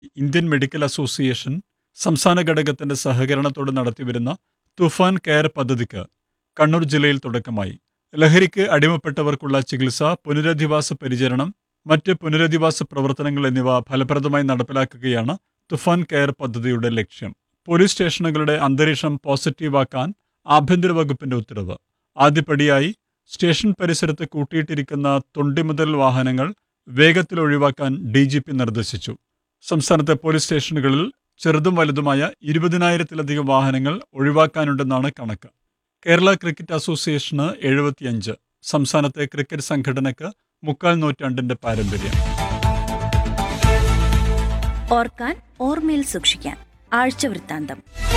Indian medical association സംസ്ഥാന ഘടകത്തിന്റെ സഹകരണത്തോടെ നടത്തിവരുന്ന തുഫാൻ കെയർ പദ്ധതിക്ക് കണ്ണൂർ ജില്ലയിൽ തുടക്കമായി ലഹരിക്ക് അടിമപ്പെട്ടവർക്കുള്ള ചികിത്സ പുനരധിവാസ പരിചരണം മറ്റ് പുനരധിവാസ പ്രവർത്തനങ്ങൾ എന്നിവ ഫലപ്രദമായി നടപ്പിലാക്കുകയാണ് തുഫാൻ കെയർ പദ്ധതിയുടെ ലക്ഷ്യം പോലീസ് സ്റ്റേഷനുകളുടെ അന്തരീക്ഷം പോസിറ്റീവാക്കാൻ ആഭ്യന്തര വകുപ്പിന്റെ ഉത്തരവ് ആദ്യപടിയായി സ്റ്റേഷൻ പരിസരത്ത് കൂട്ടിയിട്ടിരിക്കുന്ന തൊണ്ടിമുതൽ വാഹനങ്ങൾ വേഗത്തിൽ ഒഴിവാക്കാൻ ഡി ജി പി നിർദ്ദേശിച്ചു സംസ്ഥാനത്തെ പോലീസ് സ്റ്റേഷനുകളിൽ ചെറുതും വലുതുമായ ഇരുപതിനായിരത്തിലധികം വാഹനങ്ങൾ ഒഴിവാക്കാനുണ്ടെന്നാണ് കണക്ക് കേരള ക്രിക്കറ്റ് അസോസിയേഷന് എഴുപത്തിയഞ്ച് സംസ്ഥാനത്തെ ക്രിക്കറ്റ് സംഘടനയ്ക്ക് മുക്കാൽ നൂറ്റാണ്ടിന്റെ പാരമ്പര്യം ഓർക്കാൻ ഓർമ്മയിൽ സൂക്ഷിക്കാൻ ആഴ്ച വൃത്താന്തം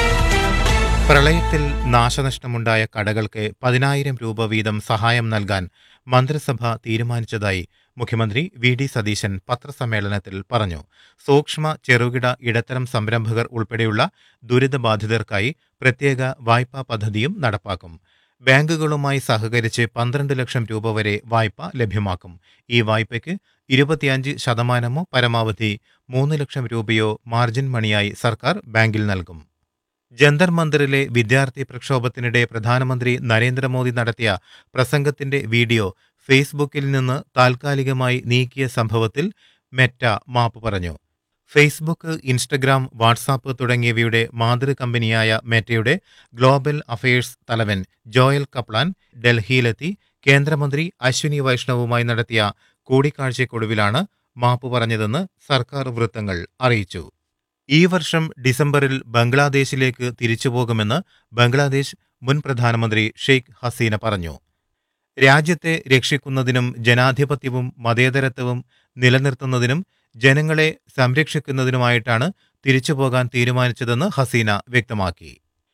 പ്രളയത്തിൽ നാശനഷ്ടമുണ്ടായ കടകൾക്ക് പതിനായിരം രൂപ വീതം സഹായം നൽകാൻ മന്ത്രിസഭ തീരുമാനിച്ചതായി മുഖ്യമന്ത്രി വി ഡി സതീശൻ പത്രസമ്മേളനത്തിൽ പറഞ്ഞു സൂക്ഷ്മ ചെറുകിട ഇടത്തരം സംരംഭകർ ഉൾപ്പെടെയുള്ള ദുരിതബാധിതർക്കായി പ്രത്യേക വായ്പാ പദ്ധതിയും നടപ്പാക്കും ബാങ്കുകളുമായി സഹകരിച്ച് പന്ത്രണ്ട് ലക്ഷം രൂപ വരെ വായ്പ ലഭ്യമാക്കും ഈ വായ്പയ്ക്ക് ഇരുപത്തിയഞ്ച് ശതമാനമോ പരമാവധി മൂന്ന് ലക്ഷം രൂപയോ മാർജിൻ മണിയായി സർക്കാർ ബാങ്കിൽ നൽകും ജന്തർ മന്ദിറിലെ വിദ്യാർത്ഥി പ്രക്ഷോഭത്തിനിടെ പ്രധാനമന്ത്രി നരേന്ദ്രമോദി നടത്തിയ പ്രസംഗത്തിന്റെ വീഡിയോ ഫേസ്ബുക്കിൽ നിന്ന് താൽക്കാലികമായി നീക്കിയ സംഭവത്തിൽ മെറ്റ മാപ്പ് പറഞ്ഞു ഫേസ്ബുക്ക് ഇൻസ്റ്റഗ്രാം വാട്സാപ്പ് തുടങ്ങിയവയുടെ മാതൃ കമ്പനിയായ മെറ്റയുടെ ഗ്ലോബൽ അഫയേഴ്സ് തലവൻ ജോയൽ കപ്ലാൻ ഡൽഹിയിലെത്തി കേന്ദ്രമന്ത്രി അശ്വിനി വൈഷ്ണവുമായി നടത്തിയ കൂടിക്കാഴ്ചയ്ക്കൊടുവിലാണ് മാപ്പ് പറഞ്ഞതെന്ന് സർക്കാർ വൃത്തങ്ങൾ അറിയിച്ചു ഈ വർഷം ഡിസംബറിൽ ബംഗ്ലാദേശിലേക്ക് തിരിച്ചുപോകുമെന്ന് ബംഗ്ലാദേശ് മുൻ പ്രധാനമന്ത്രി ഷെയ്ഖ് ഹസീന പറഞ്ഞു രാജ്യത്തെ രക്ഷിക്കുന്നതിനും ജനാധിപത്യവും മതേതരത്വവും നിലനിർത്തുന്നതിനും ജനങ്ങളെ സംരക്ഷിക്കുന്നതിനുമായിട്ടാണ് തിരിച്ചുപോകാൻ തീരുമാനിച്ചതെന്ന് ഹസീന വ്യക്തമാക്കി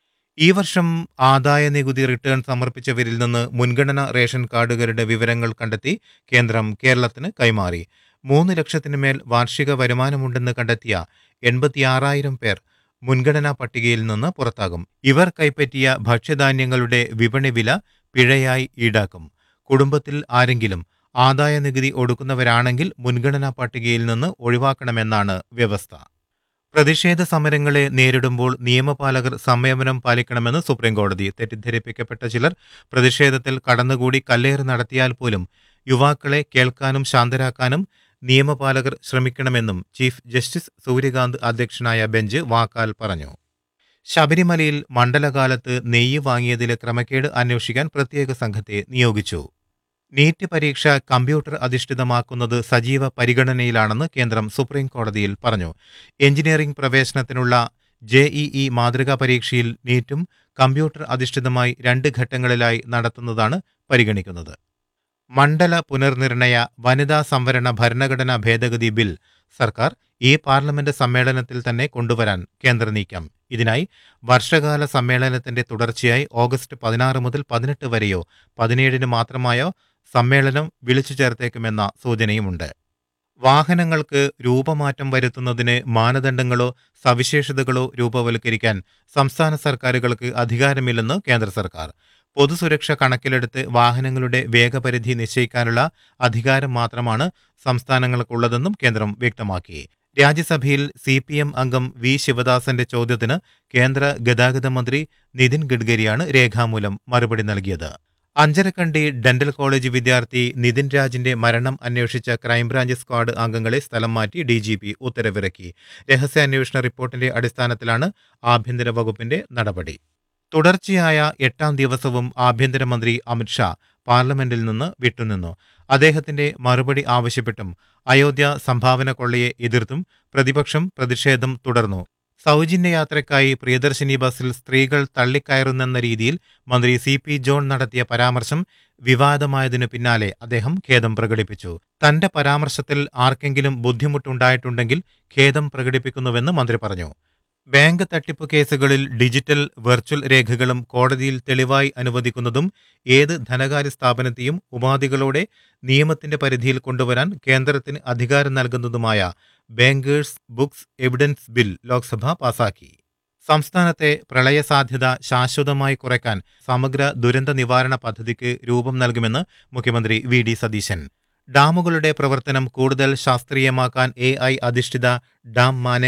ഈ വർഷം ആദായ നികുതി റിട്ടേൺ സമർപ്പിച്ചവരിൽ നിന്ന് മുൻഗണന റേഷൻ കാർഡുകളുടെ വിവരങ്ങൾ കണ്ടെത്തി കേന്ദ്രം കേരളത്തിന് കൈമാറി മൂന്ന് ലക്ഷത്തിന് മേൽ വാർഷിക വരുമാനമുണ്ടെന്ന് കണ്ടെത്തിയ എൺപത്തിയാറായിരം പേർ മുൻഗണനാ പട്ടികയിൽ നിന്ന് പുറത്താകും ഇവർ കൈപ്പറ്റിയ ഭക്ഷ്യധാന്യങ്ങളുടെ വിപണി വില പിഴയായി ഈടാക്കും കുടുംബത്തിൽ ആരെങ്കിലും ആദായ നികുതി ഒടുക്കുന്നവരാണെങ്കിൽ മുൻഗണനാ പട്ടികയിൽ നിന്ന് ഒഴിവാക്കണമെന്നാണ് വ്യവസ്ഥ പ്രതിഷേധ സമരങ്ങളെ നേരിടുമ്പോൾ നിയമപാലകർ സംയമനം പാലിക്കണമെന്ന് സുപ്രീംകോടതി തെറ്റിദ്ധരിപ്പിക്കപ്പെട്ട ചിലർ പ്രതിഷേധത്തിൽ കടന്നുകൂടി കല്ലേറ് നടത്തിയാൽ പോലും യുവാക്കളെ കേൾക്കാനും ശാന്തരാക്കാനും നിയമപാലകർ ശ്രമിക്കണമെന്നും ചീഫ് ജസ്റ്റിസ് സൂര്യകാന്ത് അധ്യക്ഷനായ ബെഞ്ച് വാക്കാൽ പറഞ്ഞു ശബരിമലയിൽ മണ്ഡലകാലത്ത് നെയ്യ് വാങ്ങിയതിലെ ക്രമക്കേട് അന്വേഷിക്കാൻ പ്രത്യേക സംഘത്തെ നിയോഗിച്ചു നീറ്റ് പരീക്ഷ കമ്പ്യൂട്ടർ അധിഷ്ഠിതമാക്കുന്നത് സജീവ പരിഗണനയിലാണെന്ന് കേന്ദ്രം സുപ്രീം കോടതിയിൽ പറഞ്ഞു എഞ്ചിനീയറിംഗ് പ്രവേശനത്തിനുള്ള ജെഇഇ മാതൃകാ പരീക്ഷയിൽ നീറ്റും കമ്പ്യൂട്ടർ അധിഷ്ഠിതമായി രണ്ട് ഘട്ടങ്ങളിലായി നടത്തുന്നതാണ് പരിഗണിക്കുന്നത് മണ്ഡല പുനർനിർണയ വനിതാ സംവരണ ഭരണഘടനാ ഭേദഗതി ബിൽ സർക്കാർ ഈ പാർലമെന്റ് സമ്മേളനത്തിൽ തന്നെ കൊണ്ടുവരാൻ കേന്ദ്ര നീക്കം ഇതിനായി വർഷകാല സമ്മേളനത്തിന്റെ തുടർച്ചയായി ഓഗസ്റ്റ് പതിനാറ് മുതൽ പതിനെട്ട് വരെയോ പതിനേഴിന് മാത്രമായോ സമ്മേളനം വിളിച്ചു ചേർത്തേക്കുമെന്ന സൂചനയുമുണ്ട് വാഹനങ്ങൾക്ക് രൂപമാറ്റം വരുത്തുന്നതിന് മാനദണ്ഡങ്ങളോ സവിശേഷതകളോ രൂപവൽക്കരിക്കാൻ സംസ്ഥാന സർക്കാരുകൾക്ക് അധികാരമില്ലെന്ന് കേന്ദ്ര സർക്കാർ പൊതുസുരക്ഷ കണക്കിലെടുത്ത് വാഹനങ്ങളുടെ വേഗപരിധി നിശ്ചയിക്കാനുള്ള അധികാരം മാത്രമാണ് സംസ്ഥാനങ്ങൾക്കുള്ളതെന്നും കേന്ദ്രം വ്യക്തമാക്കി രാജ്യസഭയിൽ സി പി എം അംഗം വി ശിവദാസന്റെ ചോദ്യത്തിന് കേന്ദ്ര ഗതാഗത മന്ത്രി നിതിൻ ഗഡ്കരിയാണ് രേഖാമൂലം മറുപടി നൽകിയത് അഞ്ചരക്കണ്ടി ഡെന്റൽ കോളേജ് വിദ്യാർത്ഥി നിതിൻ രാജിന്റെ മരണം അന്വേഷിച്ച ക്രൈംബ്രാഞ്ച് സ്ക്വാഡ് അംഗങ്ങളെ സ്ഥലം മാറ്റി ഡി ജി പി ഉത്തരവിറക്കി രഹസ്യാന്വേഷണ റിപ്പോർട്ടിന്റെ അടിസ്ഥാനത്തിലാണ് ആഭ്യന്തര വകുപ്പിന്റെ നടപടി തുടർച്ചയായ എട്ടാം ദിവസവും ആഭ്യന്തരമന്ത്രി അമിത്ഷാ പാർലമെന്റിൽ നിന്ന് വിട്ടുനിന്നു അദ്ദേഹത്തിന്റെ മറുപടി ആവശ്യപ്പെട്ടും അയോധ്യ സംഭാവന കൊള്ളയെ എതിർത്തും പ്രതിപക്ഷം പ്രതിഷേധം തുടർന്നു സൗജന്യ യാത്രയ്ക്കായി പ്രിയദർശിനി ബസ്സിൽ സ്ത്രീകൾ തള്ളിക്കയറുന്നെന്ന രീതിയിൽ മന്ത്രി സി പി ജോൺ നടത്തിയ പരാമർശം വിവാദമായതിനു പിന്നാലെ അദ്ദേഹം ഖേദം പ്രകടിപ്പിച്ചു തന്റെ പരാമർശത്തിൽ ആർക്കെങ്കിലും ബുദ്ധിമുട്ടുണ്ടായിട്ടുണ്ടെങ്കിൽ ഖേദം പ്രകടിപ്പിക്കുന്നുവെന്ന് മന്ത്രി പറഞ്ഞു ബാങ്ക് തട്ടിപ്പ് കേസുകളിൽ ഡിജിറ്റൽ വെർച്വൽ രേഖകളും കോടതിയിൽ തെളിവായി അനുവദിക്കുന്നതും ഏത് ധനകാര്യ സ്ഥാപനത്തെയും ഉപാധികളോടെ നിയമത്തിന്റെ പരിധിയിൽ കൊണ്ടുവരാൻ കേന്ദ്രത്തിന് അധികാരം നൽകുന്നതുമായ bankers books evidence bill Lok Sabha പാസാക്കി സംസ്ഥാനത്തെ പ്രളയ സാധ്യത ശാശ്വതമായി കുറയ്ക്കാൻ സമഗ്ര ദുരന്ത നിവാരണ പദ്ധതിക്ക് രൂപം നൽകുമെന്ന് മുഖ്യമന്ത്രി വി ഡി സതീശൻ ഡാമുകളുടെ പ്രവർത്തനം കൂടുതൽ ശാസ്ത്രീയമാക്കാൻ എ ഐ അധിഷ്ഠിത ഡാം മാനേ